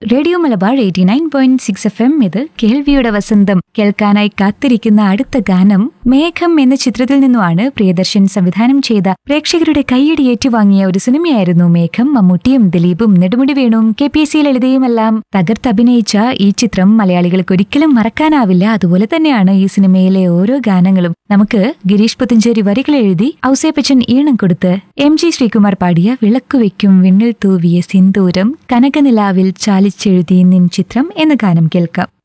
radio Malabar eighty nine point six F M ഇത് കേൾവിയുടെ വസന്തം കേൾക്കാനായി കാത്തിരിക്കുന്ന അടുത്ത ഗാനം മേഘം എന്ന ചിത്രത്തിൽ നിന്നുമാണ് പ്രിയദർശൻ സംവിധാനം ചെയ്ത പ്രേക്ഷകരുടെ കൈയടി ഏറ്റുവാങ്ങിയ ഒരു സിനിമയായിരുന്നു മേഘം മമ്മൂട്ടിയും ദിലീപും നെടുമുടി വേണുവും കെ പി സി ലളിതയുമെല്ലാം തകർത്തഭിനയിച്ച ഈ ചിത്രം മലയാളികൾക്ക് ഒരിക്കലും മറക്കാനാവില്ല അതുപോലെ തന്നെയാണ് ഈ സിനിമയിലെ ഓരോ ഗാനങ്ങളും നമുക്ക് ഗിരീഷ് പുത്തഞ്ചേരി വരികൾ എഴുതി ഔസേപ്പച്ചൻ ഈണം കൊടുത്ത് എം ജി ശ്രീകുമാർ പാടിയ വിളക്കുവെക്കും വിണ്ണിൽ തൂവിയ സിന്ദൂരം കനകനിലാവിൽ ചാലിച്ചെഴുതി നിൻ ചിത്രം എന്ന ഗാനം കേൾക്കാം